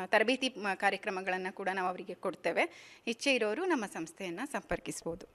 ತರಬೇತಿ ಕಾರ್ಯಕ್ರಮಗಳನ್ನು ಕೂಡ ನಾವು ಅವರಿಗೆ ಕೊಡ್ತೇವೆ ಇಚ್ಛೆ ಇರೋರು ನಮ್ಮ ಸಂಸ್ಥೆಯನ್ನು ಸಂಪರ್ಕಿಸ್ಬೋದು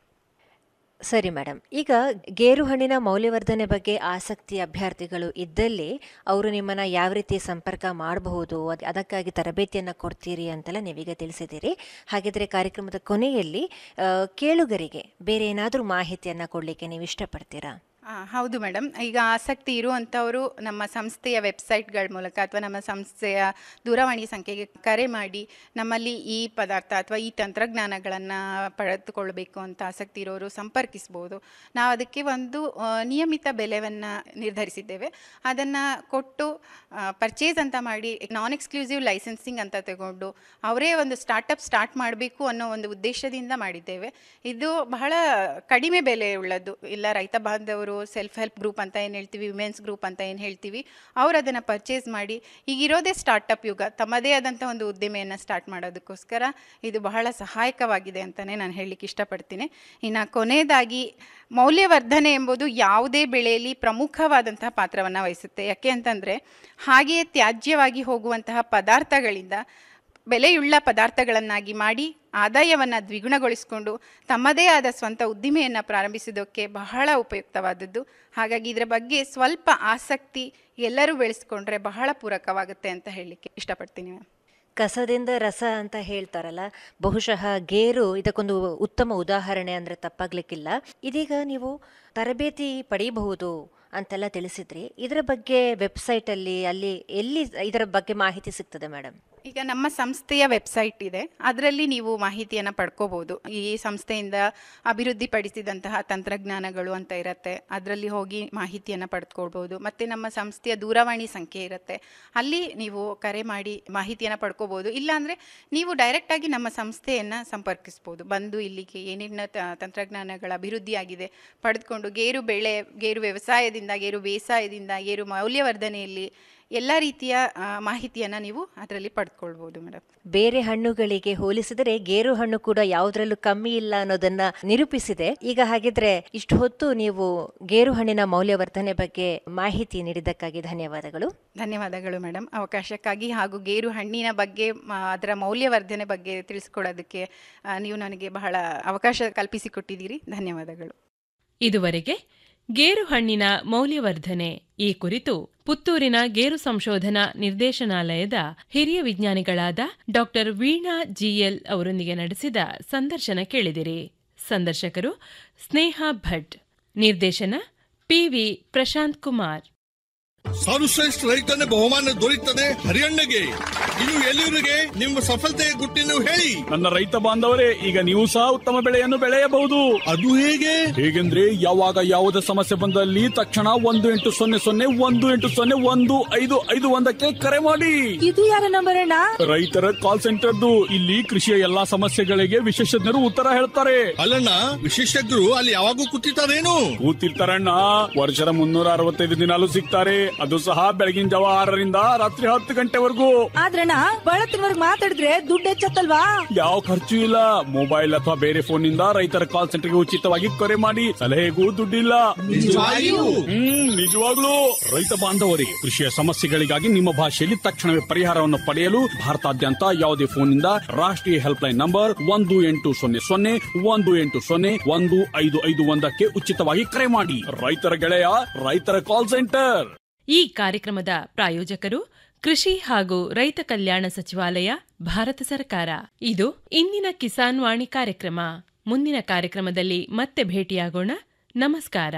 ಸರಿ ಮೇಡಮ್ ಈಗ ಗೇರು ಹಣ್ಣಿನ ಮೌಲ್ಯವರ್ಧನೆ ಬಗ್ಗೆ ಆಸಕ್ತಿ ಅಭ್ಯರ್ಥಿಗಳು ಇದ್ದಲ್ಲಿ ಅವರು ನಿಮ್ಮನ್ನ ಯಾವ ರೀತಿ ಸಂಪರ್ಕ ಮಾಡಬಹುದು ಅದ್- ಅದಕ್ಕಾಗಿ ತರಬೇತಿಯನ್ನು ಕೊಡ್ತೀರಿ ಅಂತೆಲ್ಲ ನೀವೀಗ ತಿಳಿಸಿದ್ದೀರಿ ಹಾಗಿದ್ರೆ ಕಾರ್ಯಕ್ರಮದ ಕೊನೆಯಲ್ಲಿ ಆ, ಕೇಳುಗರಿಗೆ ಬೇರೆ ಏನಾದರೂ ಮಾಹಿತಿಯನ್ನು ಕೊಡಲಿಕ್ಕೆ ನೀವು ಇಷ್ಟಪಡ್ತೀರಾ ಆ, ಹೌದು ಮೇಡಮ್ ಈಗ ಆಸಕ್ತಿ ಇರುವಂಥವರು ನಮ್ಮ ಸಂಸ್ಥೆಯ ವೆಬ್ಸೈಟ್ಗಳ ಮೂಲಕ ಅಥವಾ ನಮ್ಮ ಸಂಸ್ಥೆಯ ದೂರವಾಣಿ ಸಂಖ್ಯೆಗೆ ಕರೆ ಮಾಡಿ ನಮ್ಮಲ್ಲಿ ಈ ಪದಾರ್ಥ ಅಥವಾ ಈ ತಂತ್ರಜ್ಞಾನಗಳನ್ನು ಪಡೆದುಕೊಳ್ಬೇಕು ಅಂತ ಆಸಕ್ತಿ ಇರೋರು ಸಂಪರ್ಕಿಸ್ಬೋದು ನಾವು ಅದಕ್ಕೆ ಒಂದು ಆ, ನಿಯಮಿತ ಬೆಲೆಯನ್ನು ನಿರ್ಧರಿಸಿದ್ದೇವೆ ಅದನ್ನು ಕೊಟ್ಟು ಪರ್ಚೇಸ್ ಅಂತ ಮಾಡಿ ನಾನ್ ಎಕ್ಸ್ಕ್ಲೂಸಿವ್ ಲೈಸೆನ್ಸಿಂಗ್ ಅಂತ ತಗೊಂಡು ಅವರೇ ಒಂದು ಸ್ಟಾರ್ಟಪ್ ಸ್ಟಾರ್ಟ್ ಮಾಡಬೇಕು ಅನ್ನೋ ಒಂದು ಉದ್ದೇಶದಿಂದ ಮಾಡಿದ್ದೇವೆ ಇದು ಬಹಳ ಕಡಿಮೆ ಬೆಲೆ ಉಳ್ಳದ್ದು ಇಲ್ಲ ರೈತ ಬಾಂಧವರು ಸೆಲ್ಫ್ ಹೆಲ್ಪ್ ಗ್ರೂಪ್ ಅಂತ ಏನು ಹೇಳ್ತೀವಿ ವಿಮೆನ್ಸ್ ಗ್ರೂಪ್ ಅಂತ ಏನು ಹೇಳ್ತೀವಿ ಅವರು ಅದನ್ನು ಪರ್ಚೇಸ್ ಮಾಡಿ ಈಗಿರೋದೇ ಸ್ಟಾರ್ಟಪ್ ಯುಗ ತಮ್ಮದೇ ಆದಂಥ ಒಂದು ಉದ್ದಿಮೆಯನ್ನು ಸ್ಟಾರ್ಟ್ ಮಾಡೋದಕ್ಕೋಸ್ಕರ ಇದು ಬಹಳ ಸಹಾಯಕವಾಗಿದೆ ಅಂತಲೇ ನಾನು ಹೇಳಲಿಕ್ಕೆ ಇಷ್ಟಪಡ್ತೀನಿ ಇನ್ನು ಕೊನೆಯದಾಗಿ ಮೌಲ್ಯವರ್ಧನೆ ಎಂಬುದು ಯಾವುದೇ ಬೆಳೆಯಲ್ಲಿ ಪ್ರಮುಖವಾದಂತಹ ಪಾತ್ರವನ್ನು ವಹಿಸುತ್ತೆ ಯಾಕೆ ಅಂತಂದರೆ ಹಾಗೆಯೇ ತ್ಯಾಜ್ಯವಾಗಿ ಹೋಗುವಂತಹ ಪದಾರ್ಥಗಳಿಂದ ಬೆಲೆಯುಳ್ಳ ಪದಾರ್ಥಗಳನ್ನಾಗಿ ಮಾಡಿ ಆದಾಯವನ್ನು ದ್ವಿಗುಣಗೊಳಿಸಿಕೊಂಡು ತಮ್ಮದೇ ಆದ ಸ್ವಂತ ಉದ್ದಿಮೆಯನ್ನು ಪ್ರಾರಂಭಿಸೋದಕ್ಕೆ ಬಹಳ ಉಪಯುಕ್ತವಾದದ್ದು ಹಾಗಾಗಿ ಇದರ ಬಗ್ಗೆ ಸ್ವಲ್ಪ ಆಸಕ್ತಿ ಎಲ್ಲರೂ ಬೆಳೆಸ್ಕೊಂಡ್ರೆ ಬಹಳ ಪೂರಕವಾಗುತ್ತೆ ಅಂತ ಹೇಳಲಿಕ್ಕೆ ಇಷ್ಟಪಡ್ತೀನಿ ಮ್ಯಾಮ್ ಕಸದಿಂದ ರಸ ಅಂತ ಹೇಳ್ತಾರಲ್ಲ ಬಹುಶಃ ಗೇರು ಇದಕ್ಕೊಂದು ಉತ್ತಮ ಉದಾಹರಣೆ ಅಂದರೆ ತಪ್ಪಾಗ್ಲಿಕ್ಕಿಲ್ಲ ಇದೀಗ ನೀವು ತರಬೇತಿ ಪಡೆಯಬಹುದು ಅಂತೆಲ್ಲ ತಿಳಿಸಿದ್ರಿ ಇದರ ಬಗ್ಗೆ ವೆಬ್ಸೈಟಲ್ಲಿ ಅಲ್ಲಿ ಎಲ್ಲಿ ಇದರ ಬಗ್ಗೆ ಮಾಹಿತಿ ಸಿಗ್ತದೆ ಮೇಡಮ್ ಈಗ ನಮ್ಮ ಸಂಸ್ಥೆಯ ವೆಬ್ಸೈಟ್ ಇದೆ ಅದರಲ್ಲಿ ನೀವು ಮಾಹಿತಿಯನ್ನು ಪಡ್ಕೋಬೋದು ಈ ಸಂಸ್ಥೆಯಿಂದ ಅಭಿವೃದ್ಧಿಪಡಿಸಿದಂತಹ ತಂತ್ರಜ್ಞಾನಗಳು ಅಂತ ಇರುತ್ತೆ ಅದರಲ್ಲಿ ಹೋಗಿ ಮಾಹಿತಿಯನ್ನು ಪಡೆದುಕೊಳ್ಬೋದು ಮತ್ತು ನಮ್ಮ ಸಂಸ್ಥೆಯ ದೂರವಾಣಿ ಸಂಖ್ಯೆ ಇರುತ್ತೆ ಅಲ್ಲಿ ನೀವು ಕರೆ ಮಾಡಿ ಮಾಹಿತಿಯನ್ನು ಪಡ್ಕೋಬೋದು ಇಲ್ಲಾಂದರೆ ನೀವು ಡೈರೆಕ್ಟಾಗಿ ನಮ್ಮ ಸಂಸ್ಥೆಯನ್ನು ಸಂಪರ್ಕಿಸ್ಬೋದು ಬಂದು ಇಲ್ಲಿಗೆ ಏನೇನು ತ- ತಂತ್ರಜ್ಞಾನಗಳ ಅಭಿವೃದ್ಧಿಯಾಗಿದೆ ಪಡೆದುಕೊಂಡು ಗೇರು ಬೆಳೆ ಗೇರು ವ್ಯವಸಾಯದಿಂದ ಗೇರು ಬೇಸಾಯದಿಂದ ಗೇರು ಮೌಲ್ಯವರ್ಧನೆಯಲ್ಲಿ ಎಲ್ಲ ರೀತಿಯ ಮಾಹಿತಿಯನ್ನು ನೀವು ಅದರಲ್ಲಿ ಪಡೆದುಕೊಳ್ಬೋದು ಮೇಡಮ್ ಬೇರೆ ಹಣ್ಣುಗಳಿಗೆ ಹೋಲಿಸಿದರೆ ಗೇರು ಹಣ್ಣು ಕೂಡ ಯಾವುದರಲ್ಲೂ ಕಮ್ಮಿ ಇಲ್ಲ ಅನ್ನೋದನ್ನ ನಿರೂಪಿಸಿದೆ ಈಗ ಹಾಗಿದ್ರೆ ಇಷ್ಟು ಹೊತ್ತು ನೀವು ಗೇರು ಹಣ್ಣಿನ ಮೌಲ್ಯವರ್ಧನೆ ಬಗ್ಗೆ ಮಾಹಿತಿ ನೀಡಿದ್ದಕ್ಕಾಗಿ ಧನ್ಯವಾದಗಳು ಧನ್ಯವಾದಗಳು ಮೇಡಮ್ ಅವಕಾಶಕ್ಕಾಗಿ ಹಾಗೂ ಗೇರು ಹಣ್ಣಿನ ಬಗ್ಗೆ ಮ- ಅದರ ಮೌಲ್ಯವರ್ಧನೆ ಬಗ್ಗೆ ತಿಳಿಸ್ಕೊಡೋದಕ್ಕೆ ಆ, ನೀವು ನನಗೆ ಬಹಳ ಅವಕಾಶ ಕಲ್ಪಿಸಿಕೊಟ್ಟಿದ್ದೀರಿ ಧನ್ಯವಾದಗಳು ಇದುವರೆಗೆ ಗೇರು ಹಣ್ಣಿನ ಮೌಲ್ಯವರ್ಧನೆ ಈ ಕುರಿತು ಪುತ್ತೂರಿನ ಗೇರು ಸಂಶೋಧನಾ ನಿರ್ದೇಶನಾಲಯದ ಹಿರಿಯ ವಿಜ್ಞಾನಿಗಳಾದ ಡಾಕ್ಟರ್ ವೀಣಾ ಜಿಎಲ್ ಅವರೊಂದಿಗೆ ನಡೆಸಿದ ಸಂದರ್ಶನ ಕೇಳಿದಿರಿ ಸಂದರ್ಶಕರು ಸ್ನೇಹ ಭಟ್ ನಿರ್ದೇಶನ ಪಿವಿ ಪ್ರಶಾಂತ್ ಕುಮಾರ್ ಸರ್ವಶ್ರೇಷ್ಠ ರೈತನ ಬಹುಮಾನ ದೊರೆಯುತ್ತದೆ ಹರಿಯಣ್ಣಗೆ ಇನ್ನು ಎಲ್ಲಿವರಿಗೆ ನಿಮ್ಮ ಸಫಲತೆಯ ಗುಟ್ಟಿನ ಹೇಳಿ ನನ್ನ ರೈತ ಬಾಂಧವರೇ ಈಗ ನೀವು ಸಹ ಉತ್ತಮ ಬೆಳೆಯನ್ನು ಬೆಳೆಯಬಹುದು ಅದು ಹೇಗೆ ಹೇಗೆಂದ್ರೆ ಯಾವಾಗ ಯಾವುದೇ ಸಮಸ್ಯೆ ಬಂದಲ್ಲಿ ತಕ್ಷಣ ಒಂದು ಎಂಟು ಸೊನ್ನೆ ಸೊನ್ನೆ ಒಂದು ಎಂಟು ಸೊನ್ನೆ ಒಂದು ಐದು ಐದು ಒಂದಕ್ಕೆ ಕರೆ ಮಾಡಿ ಇದು ಯಾರ ನಂಬರ್ ಅಣ್ಣ ರೈತರ ಕಾಲ್ ಸೆಂಟರ್ದು ಇಲ್ಲಿ ಕೃಷಿಯ ಎಲ್ಲಾ ಸಮಸ್ಯೆಗಳಿಗೆ ವಿಶೇಷಜ್ಞರು ಉತ್ತರ ಹೇಳ್ತಾರೆ ಅಲ್ಲಣ್ಣ ವಿಶೇಷಜ್ಞರು ಅಲ್ಲಿ ಯಾವಾಗೂ ಕೂತಿರ್ತಾರೇನು ಕೂತಿರ್ತಾರಣ್ಣ ವರ್ಷದ ಮುನ್ನೂರ ಅರವತ್ತೈದು ದಿನಾಲು ಸಿಗ್ತಾರೆ ಅದು ಸಹ ಬೆಳಗಿನ ಜಾವ ಆರರಿಂದ ರಾತ್ರಿ ಹತ್ತು ಗಂಟೆವರೆಗೂ ಆದ್ರಣ್ಣ ಬಳತ್ತಿನವರ್ಗ್ ಮಾತಾಡಿದ್ರೆ ದುಡ್ಡು ಹೆಚ್ಚತ್ತಲ್ವಾ ಯಾವ ಖರ್ಚು ಇಲ್ಲ ಮೊಬೈಲ್ ಅಥವಾ ಬೇರೆ ಫೋನ್ ನಿಂದ ರೈತರ ಕಾಲ್ ಸೆಂಟರ್ಗೆ ಉಚಿತವಾಗಿ ಕರೆ ಮಾಡಿ ಸಲಹೆಗೂ ದುಡ್ಡಿಲ್ಲ ನಿಜವಾಗಿಯೂ? ಹ್ಮ್ ನಿಜವಾಗ್ಲೂ ರೈತ ಬಾಂಧವರೇ ಕೃಷಿಯ ಸಮಸ್ಯೆಗಳಿಗಾಗಿ ನಿಮ್ಮ ಭಾಷೆಯಲ್ಲಿ ತಕ್ಷಣವೇ ಪರಿಹಾರವನ್ನು ಪಡೆಯಲು ಭಾರತಾದ್ಯಂತ ಯಾವುದೇ ಫೋನ್ನಿಂದ ರಾಷ್ಟ್ರೀಯ ಹೆಲ್ಪ್ ಲೈನ್ ನಂಬರ್ ಒಂದು ಎಂಟು ಸೊನ್ನೆ ಸೊನ್ನೆ ಒಂದು ಎಂಟು ಸೊನ್ನೆ ಒಂದು ಐದು ಐದು ಒಂದಕ್ಕೆ ಉಚಿತವಾಗಿ ಕರೆ ಮಾಡಿ ರೈತರ ಗೆಳೆಯ ರೈತರ ಕಾಲ್ ಸೆಂಟರ್ ಈ ಕಾರ್ಯಕ್ರಮದ ಪ್ರಾಯೋಜಕರು ಕೃಷಿ ಹಾಗೂ ರೈತ ಕಲ್ಯಾಣ ಸಚಿವಾಲಯ ಭಾರತ ಸರ್ಕಾರ ಇದು ಇಂದಿನ ಕಿಸಾನ್ ವಾಣಿ ಕಾರ್ಯಕ್ರಮ ಮುಂದಿನ ಕಾರ್ಯಕ್ರಮದಲ್ಲಿ ಮತ್ತೆ ಭೇಟಿಯಾಗೋಣ ನಮಸ್ಕಾರ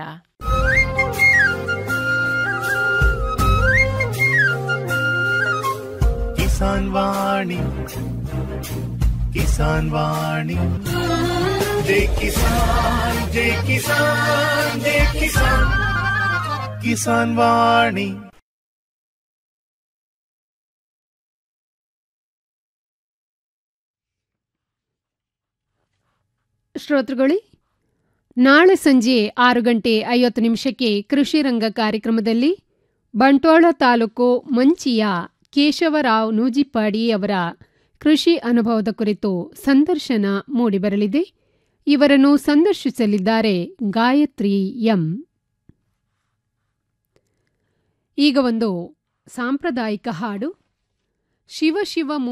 ಕಿಸಾನ್ ವಾಣಿ ಕಿಸಾನ್ ವಾಣಿ ಜೈ ಕಿಸಾನ್ ಜೈ ಕಿಸಾನ್ ಜೈ ಕಿಸಾನ್ ಕಿಸಾನ್ ವಾಣಿ ಶ್ರೋತೃಗಳೇ ನಾಳೆ ಸಂಜೆ ಆರು ಗಂಟೆ ಐವತ್ತು ನಿಮಿಷಕ್ಕೆ ಕೃಷಿ ರಂಗ ಕಾರ್ಯಕ್ರಮದಲ್ಲಿ ಬಂಟ್ವಾಳ ತಾಲೂಕು ಮಂಚಿಯ ಕೇಶವರಾವ್ ನೂಜಿಪ್ಪಾಡಿ ಅವರ ಕೃಷಿ ಅನುಭವದ ಕುರಿತು ಸಂದರ್ಶನ ಮೂಡಿಬರಲಿದೆ ಇವರನ್ನು ಸಂದರ್ಶಿಸಲಿದ್ದಾರೆ ಗಾಯತ್ರಿ ಎಂ ಈಗ ಒಂದು ಸಾಂಪ್ರದಾಯಿಕ ಹಾಡು ಶಿವ ಶಿವ